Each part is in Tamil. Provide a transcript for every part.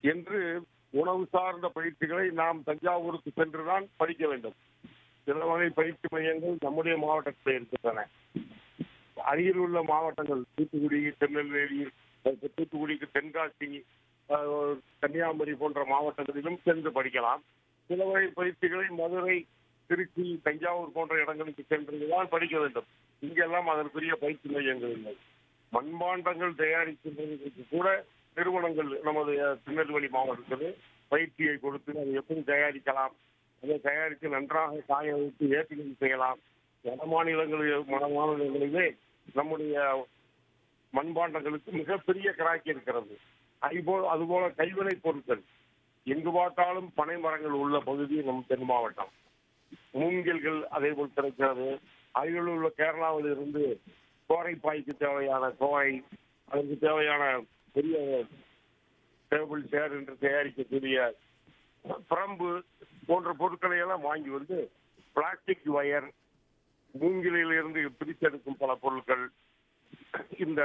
என்று உணவு சார்ந்த பயிற்சிகளை நாம் தஞ்சாவூருக்கு சென்றுதான் படிக்க வேண்டும் சில வகை பயிற்சி மையங்கள் நம்முடைய மாவட்டத்தில் இருக்கின்றன அருகில் உள்ள மாவட்டங்கள் தூத்துக்குடி திருநெல்வேலி அஹ் தூத்துக்குடிக்கு தென்காசி அஹ், கன்னியாகுமரி போன்ற மாவட்டங்களிலும் சென்று படிக்கலாம் சில வகை பயிற்சிகளை மதுரை திருச்சி தஞ்சாவூர் போன்ற இடங்களுக்கு சென்றுதான் படிக்க வேண்டும் இங்கெல்லாம் அதற்குரிய பயிற்சி மையங்கள் இல்லை மண்பாண்டங்கள் தயாரிக்கின்றதுக்கு கூட நிறுவனங்கள் நமது அஹ், திருநெல்வேலி மாவட்டத்தில் பயிற்சியை கொடுத்து அதை எப்படி தயாரிக்கலாம் அதை தயாரித்து நன்றாக காய வைத்து ஏற்றுமதி செய்யலாம் வட மாநிலங்களில் வட மாநிலங்களிலே நம்முடைய மண்பாண்டங்களுக்கு மிகப்பெரிய கிராக்கி இருக்கிறது அதுபோல் அதுபோல கைவினை பொருட்கள் எங்கு பார்த்தாலும் பனை மரங்கள் உள்ள பகுதி நம் தென் மாவட்டம் மூங்கில்கள் அதே போல் கிடைக்கிறது அருகில் உள்ள கேரளாவில் இருந்து கோரைப்பாய்க்கு தேவையான கோரை அதற்கு தேவையான பெரிய டேபிள் சேர் என்று தயாரிக்கக்கூடிய பிரம்பு போன்ற பொருட்களை எல்லாம் வாங்கி வந்து பிளாஸ்டிக் வயர் மூங்கிலில் இருந்து பிரித்தெடுக்கும் பல பொருட்கள் இந்த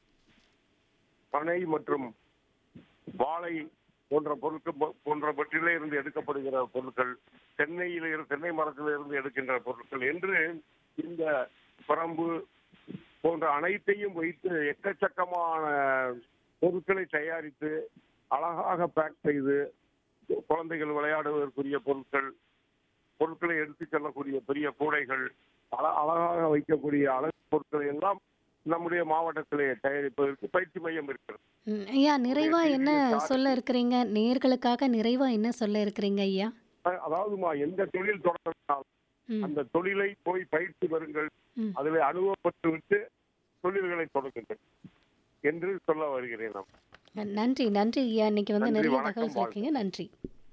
பனை மற்றும் வாழை போன்ற பொருட்கள் போன்றவற்றிலே இருந்து எடுக்கப்படுகிற பொருட்கள் தென்னையில இருந்து தென்னை மரத்தில இருந்து எடுக்கின்ற பொருட்கள் என்று இந்த பிரம்பு போன்ற அனைத்தையும் வைத்து எக்கச்சக்கமான பொருட்களை தயாரித்து அழகாக பேக் செய்து குழந்தைகள் விளையாடுவதற்குரிய பொருட்கள் பொருட்களை எடுத்துச் செல்லக்கூடிய பெரிய கூடைகள் அழ- அழகாக வைக்கக்கூடிய அழகு பொருட்களை எல்லாம் நம்முடைய மாவட்டத்திலே தயாரிப்பதற்கு பயிற்சி மையம் இருக்கிறது ம், ஐயா நிறைவா என்ன சொல்ல இருக்கிறீங்க நேர்களுக்காக நிறைவா என்ன சொல்ல இருக்கிறீங்க ஐயா அஹ் அதாவதுமா எந்த தொழில் தொடங்கினாலும் ம், அந்த தொழிலை போய் பயிற்சி பெறுங்கள் ம். அதில் அனுபவப்பட்டு விட்டு தொழில்களை தொடங்குங்கள் என்று சொல்ல வருகிறேன் நான் நன்றி நன்றி ஐயா இன்னைக்கு வந்து நன்றி, நிறைய வணக்கம், தகவல் சொல்லிருக்கீங்க நன்றி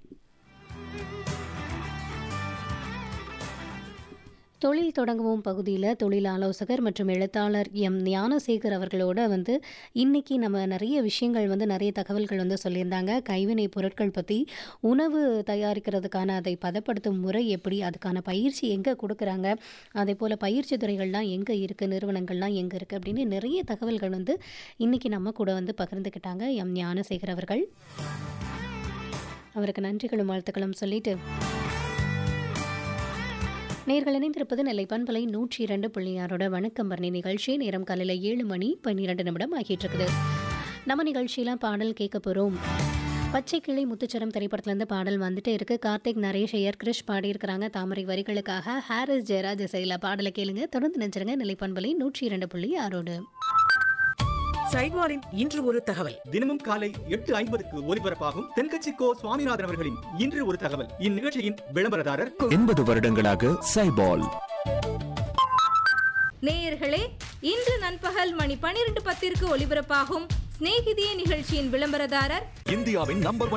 தொழில் தொடங்குவோம் பகுதியில் தொழில் ஆலோசகர் மற்றும் எழுத்தாளர் எம் ஞானசேகர் அவர்களோட வந்து இன்னைக்கு நம்ம நிறைய விஷயங்கள் வந்து நிறைய தகவல்கள் வந்து சொல்லியிருந்தாங்க கைவினை பொருட்கள் பற்றி உணவு தயாரிக்கிறதுக்கான அதை பதப்படுத்தும் முறை எப்படி அதுக்கான பயிற்சி எங்கே கொடுக்குறாங்க அதே போல் பயிற்சி துறைகள்லாம் எங்கே இருக்குது நிறுவனங்கள்லாம் எங்கே இருக்குது அப்படின்னு நிறைய தகவல்கள் வந்து இன்னைக்கு நம்ம கூட வந்து பகிர்ந்துக்கிட்டாங்க எம் ஞானசேகர் அவர்கள் அவருக்கு நன்றிகளும் வாழ்த்துக்களும் சொல்லிட்டு நேர்கள் இணைந்திருப்பது நெல்லை பண்பலை நூற்றி இரண்டு புள்ளியாரோட வணக்கம் பரணி நிகழ்ச்சி நேரம் காலையில் ஏழு மணி பன்னிரெண்டு நிமிடம் ஆகிட்டு இருக்குது நம்ம நிகழ்ச்சியில பாடல் கேட்க போகிறோம் பச்சை கிளி முத்துச்சரம் திரைப்படத்துலேருந்து பாடல் வந்துட்டே இருக்கு கார்த்திக் நரேஷ் ஐயர் கிரிஷ் பாடியிருக்கிறாங்க தாமரை வரிகளுக்காக ஹாரிஸ் ஜெயராஜ் இசையில் பாடலை கேளுங்க தொடர்ந்து நினைச்சிருங்க நெல்லை பண்பலை நூற்றி இரண்டு புள்ளி ஆறோடு சைட்வாரின் இன்று ஒரு தகவல் தினமும் காலை எட்டு ஐம்பதுக்கு ஒலிபரப்பாகும் தென்கட்சி கோ சுவாமிநாதன் அவர்களின் இன்று ஒரு தகவல் இந்நிகழ்ச்சியின் விளம்பரதாரர் எண்பது வருடங்களாக சைபால் நேயர்களே இன்று நண்பகல் மணி பனிரெண்டு பத்திற்கு ஒலிபரப்பாகும் சிநேகிதியே நிகழ்ச்சியின் விளம்பரதாரர் இந்தியாவின் நம்பர் ஒன்